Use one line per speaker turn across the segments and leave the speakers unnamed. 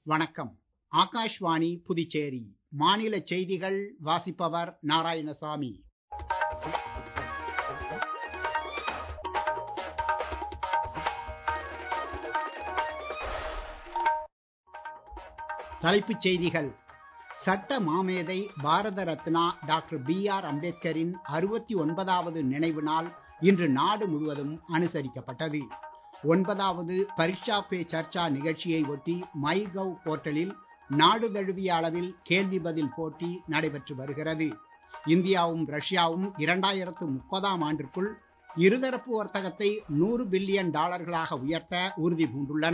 வணக்கம் ஆகாஷ்வாணி புதுச்சேரி மாநில செய்திகள் வாசிப்பவர் நாராயணசாமி தலைப்புச் செய்திகள் சட்ட மாமேதை Bharat Ratna doctor B R அம்பேத்கரின் அறுபத்தி ஒன்பதாவது நினைவு நாள் இன்று நாடு முழுவதும் அனுசரிக்கப்பட்டது ஒன்பதாவது பரீட்சா பே சர்ச்சா நிகழ்ச்சியை ஒட்டி மை கவ் போர்ட்டலில் நாடு தழுவிய அளவில் கேள்வி பதில் போட்டி நடைபெற்று வருகிறது இந்தியாவும் ரஷ்யாவும் இரண்டாயிரத்து முப்பதாம் ஆண்டிற்குள் இருதரப்பு வர்த்தகத்தை நூறு பில்லியன் டாலர்களாக உயர்த்த உறுதி பூண்டுள்ளன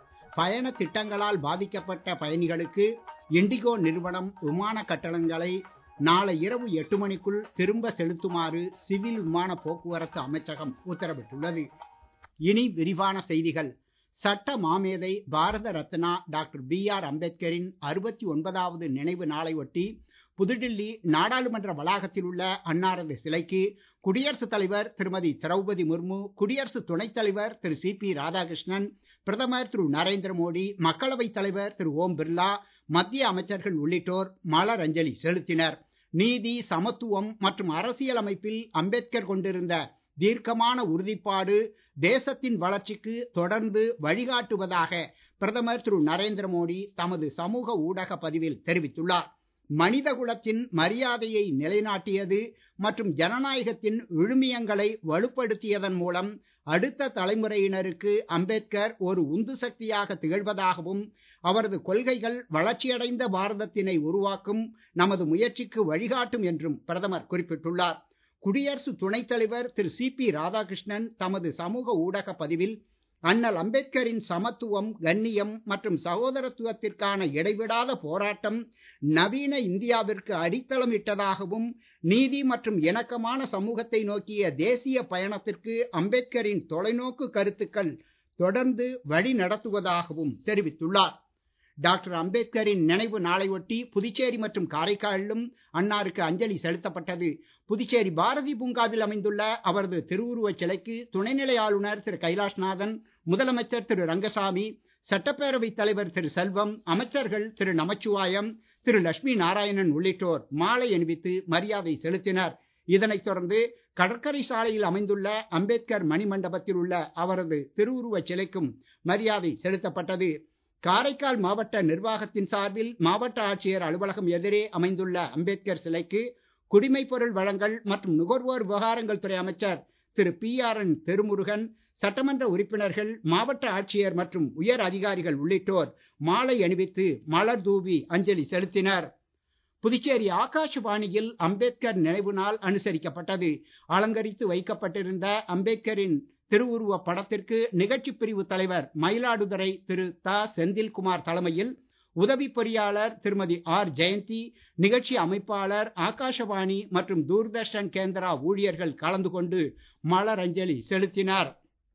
பயண திட்டங்களால் பாதிக்கப்பட்ட பயணிகளுக்கு இண்டிகோ நிறுவனம் விமான கட்டணங்களை நாளை இரவு எட்டு மணிக்குள் திரும்ப செலுத்துமாறு சிவில் விமான போக்குவரத்து அமைச்சகம் உத்தரவிட்டுள்ளது இனி விரிவான செய்திகள் சட்ட மாமேதை Bharat Ratna doctor B R அம்பேத்கரின் அறுபத்தி ஒன்பதாவது நினைவு நாளை ஒட்டி புதுடில்லி நாடாளுமன்ற வளாகத்தில் உள்ள அன்னாரது சிலைக்கு குடியரசுத் தலைவர் திருமதி திரௌபதி முர்மு குடியரசு துணைத் தலைவர் திரு சி பி ராதாகிருஷ்ணன் பிரதமர் திரு நரேந்திர மோடி மக்களவைத் தலைவர் திரு ஓம் பிர்லா மத்திய அமைச்சர்கள் உள்ளிட்டோர் மலர் அஞ்சலி செலுத்தினர் நீதி சமத்துவம் மற்றும் அரசியலமைப்பில் அம்பேத்கர் கொண்டிருந்த தீர்க்கமான உறுதிப்பாடு தேசத்தின் வளர்ச்சிக்கு தொடர்ந்து வழிகாட்டுவதாக பிரதமர் திரு நரேந்திர மோடி தமது சமூக ஊடக பதிவில் தெரிவித்துள்ளார் மனித குலத்தின் மரியாதையை நிலைநாட்டியது மற்றும் ஜனநாயகத்தின் விழுமியங்களை வலுப்படுத்தியதன் மூலம் அடுத்த தலைமுறையினருக்கு அம்பேத்கர் ஒரு உந்து சக்தியாக திகழ்வதாகவும் அவரது கொள்கைகள் வளர்ச்சியடைந்த பாரதத்தினை உருவாக்கும் நமது முயற்சிக்கு வழிகாட்டும் என்றும் பிரதமர் குறிப்பிட்டுள்ளார் குடியரசு துணைத் தலைவர் திரு சி பி ராதாகிருஷ்ணன் தமது சமூக ஊடக பதிவில் அண்ணல் அம்பேத்கரின் சமத்துவம் கண்ணியம் மற்றும் சகோதரத்துவத்திற்கான இடைவிடாத போராட்டம் நவீன இந்தியாவிற்கு அடித்தளம் இட்டதாகவும் நீதி மற்றும் இணக்கமான சமூகத்தை நோக்கிய தேசிய பயணத்திற்கு அம்பேத்கரின் தொலைநோக்கு கருத்துக்கள் தொடர்ந்து வழி நடத்துவதாகவும் தெரிவித்துள்ளார் டாக்டர் அம்பேத்கரின் நினைவு நாளையொட்டி புதுச்சேரி மற்றும் காரைக்காலிலும் அன்னாருக்கு அஞ்சலி செலுத்தப்பட்டது புதுச்சேரி பாரதி பூங்காவில் அமைந்துள்ள அவரது திருவுருவச் சிலைக்கு துணைநிலை ஆளுநர் திரு கைலாஷ்நாதன் முதலமைச்சர் திரு ரங்கசாமி சட்டப்பேரவைத் தலைவர் திரு செல்வம் அமைச்சர்கள் திரு நமச்சிவாயம் திரு லட்சுமி நாராயணன் உள்ளிட்டோர் மாலை அணிவித்து மரியாதை செலுத்தினர் இதனைத் தொடர்ந்து கடற்கரை சாலையில் அமைந்துள்ள அம்பேத்கர் மணிமண்டபத்தில் உள்ள அவரது திருவுருவச் சிலைக்கும் மரியாதை செலுத்தப்பட்டது காரைக்கால் மாவட்ட நிர்வாகத்தின் சார்பில் மாவட்ட ஆட்சியர் அலுவலகம் எதிரே அமைந்துள்ள அம்பேத்கர் சிலைக்கு குடிமைப் பொருள் வழங்கல் மற்றும் நுகர்வோர் விவகாரங்கள் துறை அமைச்சர் திரு பி ஆர் என் திருமுருகன் சட்டமன்ற உறுப்பினர்கள் மாவட்ட ஆட்சியர் மற்றும் உயர் அதிகாரிகள் உள்ளிட்டோர் மாலை அணிவித்து மலர் தூவி அஞ்சலி செலுத்தினர் புதுச்சேரி ஆகாஷவாணியில் அம்பேத்கர் நினைவு நாள் அனுசரிக்கப்பட்டது அலங்கரித்து வைக்கப்பட்டிருந்த அம்பேத்கரின் திருவுருவ படத்திற்கு நிகழ்ச்சி பிரிவு தலைவர் மயிலாடுதுறை திரு த செந்தில்குமார் தலைமையில் உதவி பொறியாளர் திருமதி ஆர் ஜெயந்தி நிகழ்ச்சி அமைப்பாளர் ஆகாஷவாணி மற்றும் தூர்தர்ஷன் கேந்திரா ஊழியர்கள் கலந்து கொண்டு மலர் அஞ்சலி செலுத்தினார்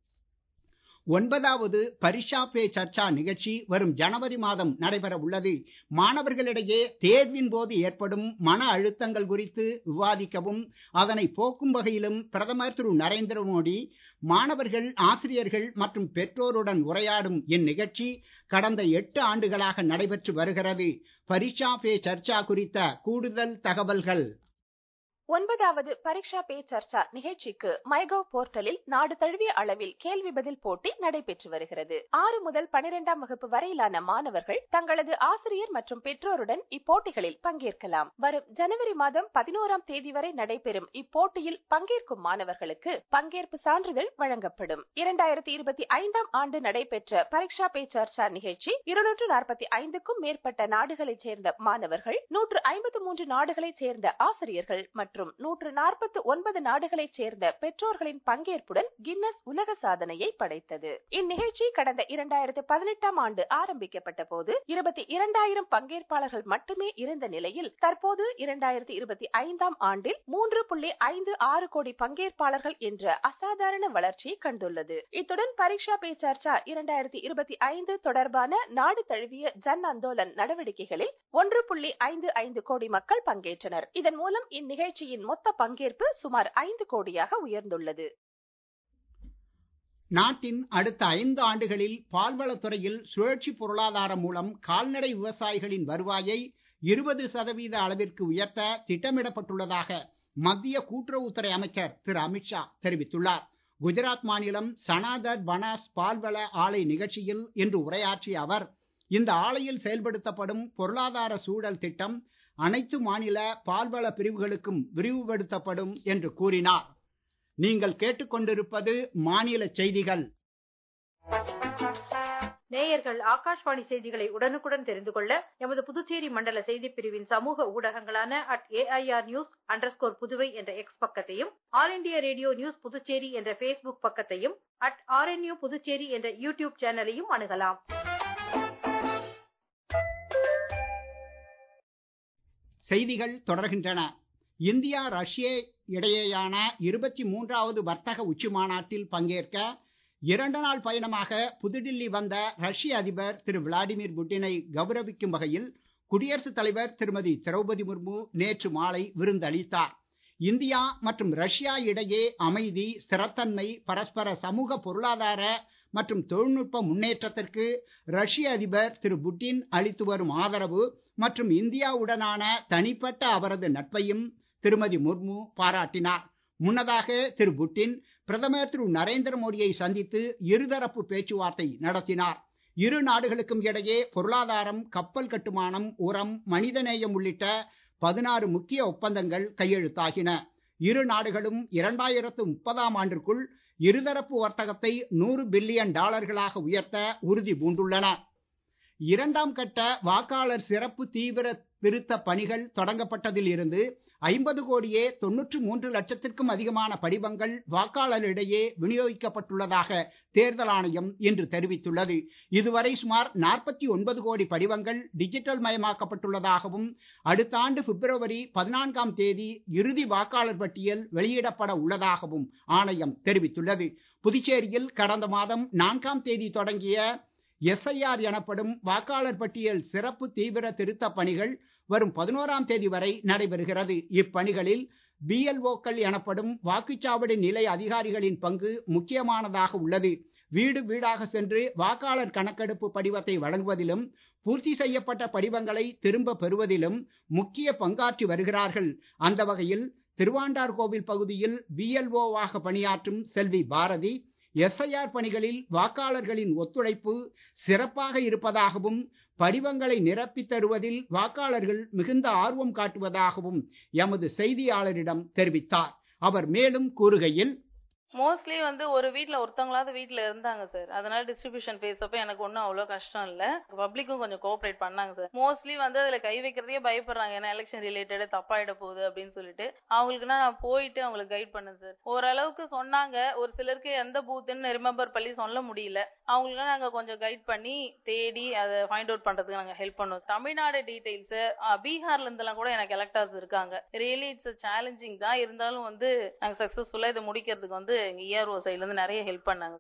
ஒன்பதாவது பரீட்சா பே சர்ச்சா நிகழ்ச்சி வரும் ஜனவரி மாதம் நடைபெற உள்ளது மாணவர்களிடையே தேர்வின் போது ஏற்படும் மன அழுத்தங்கள் குறித்து விவாதிக்கவும் அதனை போக்கும் வகையிலும் பிரதமர் திரு நரேந்திர மோடி மாணவர்கள் ஆசிரியர்கள் மற்றும் பெற்றோருடன் உரையாடும் இந்நிகழ்ச்சி கடந்த எட்டு ஆண்டுகளாக நடைபெற்று வருகிறது பரீட்சா பே சர்ச்சா குறித்த கூடுதல் தகவல்கள்
ஒன்பதாவது பரீட்சா பே சர்ச்சா நிகழ்ச்சிக்கு மைகவ் போர்ட்டலில் நாடு தழுவிய அளவில் கேள்வி பதில் போட்டி நடைபெற்று வருகிறது ஆறு முதல் பனிரெண்டாம் வகுப்பு வரையிலான மாணவர்கள் தங்களது ஆசிரியர் மற்றும் பெற்றோருடன் இப்போட்டிகளில் பங்கேற்கலாம் வரும் ஜனவரி மாதம் பதினோராம் தேதி வரை நடைபெறும் இப்போட்டியில் பங்கேற்கும் மாணவர்களுக்கு பங்கேற்பு சான்றிதழ் வழங்கப்படும் இரண்டாயிரத்தி இருபத்தி ஐந்தாம் ஆண்டு நடைபெற்ற பரீட்சா பே சர்ச்சா நிகழ்ச்சி இருநூற்று நாற்பத்தி ஐந்துக்கும் மேற்பட்ட நாடுகளைச் சேர்ந்த மாணவர்கள் நூற்று ஐம்பத்து மூன்று நாடுகளைச் சேர்ந்த ஆசிரியர்கள் மற்றும் மற்றும் நூற்று நாற்பத்தி ஒன்பது நாடுகளைச் சேர்ந்த பெற்றோர்களின் பங்கேற்புடன் கின்னஸ் உலக சாதனையை படைத்தது இந்நிகழ்ச்சி கடந்த இரண்டாயிரத்து பதினெட்டாம் ஆண்டு ஆரம்பிக்கப்பட்ட போது இருபத்தி இரண்டாயிரம் பங்கேற்பாளர்கள் மட்டுமே இருந்த நிலையில் தற்போது இரண்டாயிரத்தி இருபத்தி ஐந்தாம் ஆண்டில் மூன்று புள்ளி ஐந்து ஆறு கோடி பங்கேற்பாளர்கள் என்ற அசாதாரண வளர்ச்சியை கண்டுள்ளது இத்துடன் பரீட்சா பே சர்ச்சா இரண்டாயிரத்தி இருபத்தி ஐந்து தொடர்பான நாடு தழுவிய ஜன் அந்தோலன் நடவடிக்கைகளில் ஒன்று புள்ளி ஐந்து ஐந்து கோடி மக்கள் பங்கேற்றனர் இதன் மூலம் இந்நிகழ்ச்சி நிகழ்ச்சியின் மொத்த பங்கேற்பு சுமார் ஐந்து கோடியாக உயர்ந்துள்ளது
நாட்டின் அடுத்த ஐந்து ஆண்டுகளில் பால்வளத்துறையில் சுழற்சி பொருளாதாரம் மூலம் கால்நடை விவசாயிகளின் வருவாயை இருபது சதவீத அளவிற்கு உயர்த்த திட்டமிடப்பட்டுள்ளதாக மத்திய கூட்டுறவுத்துறை அமைச்சர் திரு அமித்ஷா தெரிவித்துள்ளார் குஜராத் மாநிலம் சனாதர் பனாஸ் பால்வள ஆலை நிகழ்ச்சியில் இன்று உரையாற்றிய அவர் இந்த ஆலையில் செயல்படுத்தப்படும் பொருளாதார சூழல் திட்டம் அனைத்து மாநில பால்வள பிரிவுகளுக்கும் விரிவுபடுத்தப்படும் என்று கூறினார் நீங்கள் கேட்டுக்கொண்டிருப்பது மாநில செய்திகள்
நேயர்கள் ஆகாஷ்வாணி செய்திகளை உடனுக்குடன் தெரிந்து கொள்ள எமது புதுச்சேரி மண்டல செய்திப் பிரிவின் சமூக ஊடகங்களான at AIR news underscore Puduvai என்ற எக்ஸ் பக்கத்தையும் all India radio news Puducherry என்ற பேஸ்புக் பக்கத்தையும் அட் ஆர்என்யூ புதுச்சேரி என்ற யூடியூப் சேனலையும் அணுகலாம்
செய்திகள் தொடர்கின்றன இந்தியா ரஷ்ய இடையேயான இருபத்தி மூன்றாவது வர்த்தக உச்சி மாநாட்டில் பங்கேற்க இரண்டு நாள் பயணமாக புதுடில்லி வந்த ரஷ்ய அதிபர் திரு விளாடிமிர் புட்டினை கௌரவிக்கும் வகையில் குடியரசுத் தலைவர் திருமதி திரௌபதி முர்மு நேற்று மாலை விருந்தளித்தார் இந்தியா மற்றும் ரஷ்யா இடையே அமைதி ஸ்திரத்தன்மை பரஸ்பர சமூக பொருளாதார மற்றும் தொழில்நுட்ப முன்னேற்றத்திற்கு ரஷ்ய அதிபர் திரு புட்டின் அளித்து வரும் ஆதரவு மற்றும் இந்தியாவுடனான தனிப்பட்ட அவரது நட்பையும் திருமதி முர்மு பாராட்டினார் முன்னதாக திரு புட்டின் பிரதமர் திரு நரேந்திர மோடியை சந்தித்து இருதரப்பு பேச்சுவார்த்தை நடத்தினார் இரு நாடுகளுக்கும் இடையே பொருளாதாரம் கப்பல் கட்டுமானம் உரம் மனிதநேயம் உள்ளிட்ட பதினாறு முக்கிய ஒப்பந்தங்கள் கையெழுத்தாகின இரு நாடுகளும் இரண்டாயிரத்து முப்பதாம் ஆண்டிற்குள் இருதரப்பு வர்த்தகத்தை நூறு பில்லியன் டாலர்களாக உயர்த்த உறுதி பூண்டுள்ளன இரண்டாம் கட்ட வாக்காளர் சிறப்பு தீவிர திருத்த பணிகள் தொடங்கப்பட்டதில் இருந்து ஐம்பது கோடியே தொன்னூற்று மூன்று லட்சத்திற்கும் அதிகமான படிவங்கள் வாக்காளரிடையே விநியோகிக்கப்பட்டுள்ளதாக தேர்தல் ஆணையம் இன்று தெரிவித்துள்ளது இதுவரை சுமார் நாற்பத்தி ஒன்பது கோடி படிவங்கள் டிஜிட்டல் மயமாக்கப்பட்டுள்ளதாகவும் அடுத்த ஆண்டு பிப்ரவரி பதினான்காம் தேதி இறுதி வாக்காளர் பட்டியல் வெளியிடப்பட உள்ளதாகவும் ஆணையம் தெரிவித்துள்ளது புதுச்சேரியில் கடந்த மாதம் நான்காம் தேதி தொடங்கிய எஸ்ஐஆர் எனப்படும் வாக்காளர் பட்டியல் சிறப்பு தீவிர திருத்த பணிகள் வரும் பதினோராம் தேதி வரை நடைபெறுகிறது இப்பணிகளில் பிஎல்ஓக்கள் எனப்படும் வாக்குச்சாவடி நிலை அதிகாரிகளின் பங்கு முக்கியமானதாக உள்ளது வீடு வீடாக சென்று வாக்காளர் கணக்கெடுப்பு படிவத்தை வழங்குவதிலும் பூர்த்தி செய்யப்பட்ட படிவங்களை திரும்ப பெறுவதிலும் முக்கிய பங்காற்றி வருகிறார்கள் அந்த வகையில் திருவாண்டார்கோவில் பகுதியில் பிஎல்ஓவாக பணியாற்றும் செல்வி பாரதி எஸ்ஐஆர் பணிகளில் வாக்காளர்களின் ஒத்துழைப்பு சிறப்பாக இருப்பதாகவும் படிவங்களை நிரப்பித் தருவதில் வாக்காளர்கள் மிகுந்த ஆர்வம் காட்டுவதாகவும் எமது செய்தியாளரிடம் தெரிவித்தார் அவர் மேலும் கூறுகையில்
மோஸ்ட்லி வந்து ஒரு வீட்ல ஒருத்தவங்களாவது வீட்ல இருந்தாங்க சார் அதனால டிஸ்ட்ரிபியூஷன் பேசப்ப எனக்கு ஒன்றும் அவ்வளோ கஷ்டம் இல்ல பப்ளிக்கும் கொஞ்சம் கோஆப்ரேட் பண்ணாங்க சார் மோஸ்ட்லி வந்து அதுல கை வைக்கிறதே பயப்படுறாங்க ஏன்னா எலெக்ஷன் ரிலேட்டட் தப்பாயிட போகுது அப்படின்னு சொல்லிட்டு அவங்களுக்குனா நான் போயிட்டு அவங்களுக்கு கைட் பண்ணேன் சார் ஓரளவுக்கு சொன்னாங்க ஒரு சிலருக்கு எந்த பூத்துன்னு ரிமெம்பர் பண்ணி சொல்ல முடியல அவங்களுக்கு நாங்க கொஞ்சம் கைட் பண்ணி தேடி அதை ஃபைண்ட் அவுட் பண்றதுக்கு நாங்க ஹெல்ப் பண்ணுவோம் தமிழ்நாடு டீடைல்ஸ் பீகார்ல இருந்தெல்லாம் கூட எனக்கு எலக்டர்ஸ் இருக்காங்க ரியலி இட்ஸ் சேலஞ்சிங் தான் இருந்தாலும் வந்து நாங்க சக்சஸ்ஃபுல்லா இதை முடிக்கிறதுக்கு வந்து எங்க இஆர்ஓ சைட்ல இருந்து நிறைய ஹெல்ப் பண்ணாங்க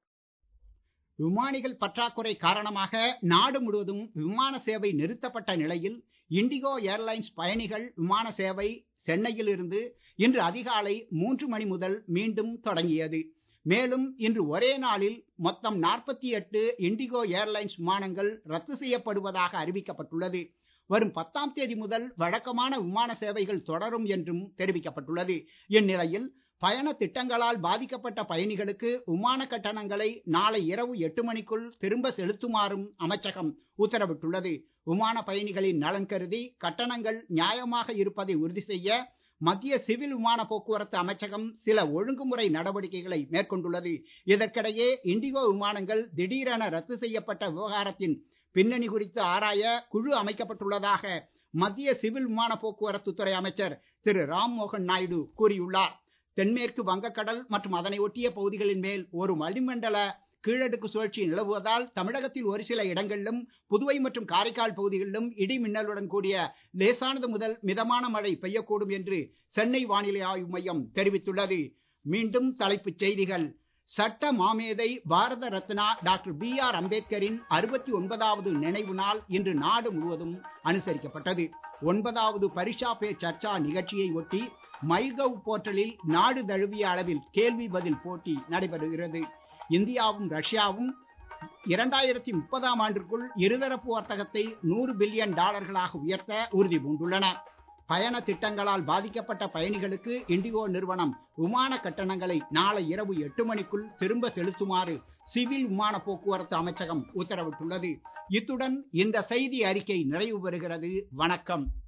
விமானிகள் பற்றாக்குறை காரணமாக நாடு முழுவதும் விமான சேவை நிறுத்தப்பட்ட நிலையில் இண்டிகோ ஏர்லைன்ஸ் பயணிகள் விமான சேவை சென்னையில் இருந்து இன்று அதிகாலை மூன்று மணி முதல் மீண்டும் தொடங்கியது மேலும் இன்று ஒரே நாளில் மொத்தம் நாற்பத்தி எட்டு இண்டிகோ ஏர்லைன்ஸ் விமானங்கள் ரத்து செய்யப்படுவதாக அறிவிக்கப்பட்டுள்ளது வரும் பத்தாம் தேதி முதல் வழக்கமான விமான சேவைகள் தொடரும் என்றும் தெரிவிக்கப்பட்டுள்ளது இந்நிலையில் பயண திட்டங்களால் பாதிக்கப்பட்ட பயணிகளுக்கு விமான கட்டணங்களை நாளை இரவு எட்டு மணிக்குள் திரும்ப செலுத்துமாறும் அமைச்சகம் உத்தரவிட்டுள்ளது விமான பயணிகளின் நலன் கருதி கட்டணங்கள் நியாயமாக இருப்பதை உறுதி செய்ய மத்திய சிவில் விமான போக்குவரத்து அமைச்சகம் சில ஒழுங்குமுறை நடவடிக்கைகளை மேற்கொண்டுள்ளது இதற்கிடையே இண்டிகோ விமானங்கள் திடீரென ரத்து செய்யப்பட்ட விவகாரத்தின் பின்னணி குறித்து ஆராய குழு அமைக்கப்பட்டுள்ளதாக மத்திய சிவில் விமான போக்குவரத்து துறை அமைச்சர் திரு ராம்மோகன் நாயுடு கூறியுள்ளார் தென்மேற்கு வங்கக்கடல் மற்றும் அதனை ஒட்டிய பகுதிகளின் மேல் ஒரு வளிமண்டல கீழடுக்கு சுழற்சி நிலவுவதால் தமிழகத்தில் ஒரு சில இடங்களிலும் புதுவை மற்றும் காரைக்கால் பகுதிகளிலும் இடி மின்னலுடன் கூடிய லேசானது முதல் மிதமான மழை பெய்யக்கூடும் என்று சென்னை வானிலை ஆய்வு மையம் தெரிவித்துள்ளது மீண்டும் தலைப்புச் செய்திகள் சட்ட மாமேதை Bharat Ratna doctor B R அம்பேத்கரின் அறுபத்தி ஒன்பதாவது நினைவு நாள் இன்று நாடு முழுவதும் அனுசரிக்கப்பட்டது ஒன்பதாவது பரிஷா பே சர்ச்சா நிகழ்ச்சியை ஒட்டி மைகவ் போர்ட்டலில் நாடு தழுவிய அளவில் கேள்வி பதில் போட்டி நடைபெறுகிறது இந்தியாவும் ரஷ்யாவும் இரண்டாயிரத்தி முப்பதாம் ஆண்டிற்குள் இருதரப்பு வர்த்தகத்தை நூறு பில்லியன் டாலர்களாக உயர்த்த உறுதி பூண்டுள்ளன பயண திட்டங்களால் பாதிக்கப்பட்ட பயணிகளுக்கு இண்டிகோ நிறுவனம் விமான கட்டணங்களை நாளை இரவு எட்டு மணிக்குள் திரும்ப செலுத்துமாறு சிவில் விமான போக்குவரத்து அமைச்சகம் உத்தரவிட்டுள்ளது இத்துடன் இந்த செய்தி அறிக்கை நிறைவு பெறுகிறது வணக்கம்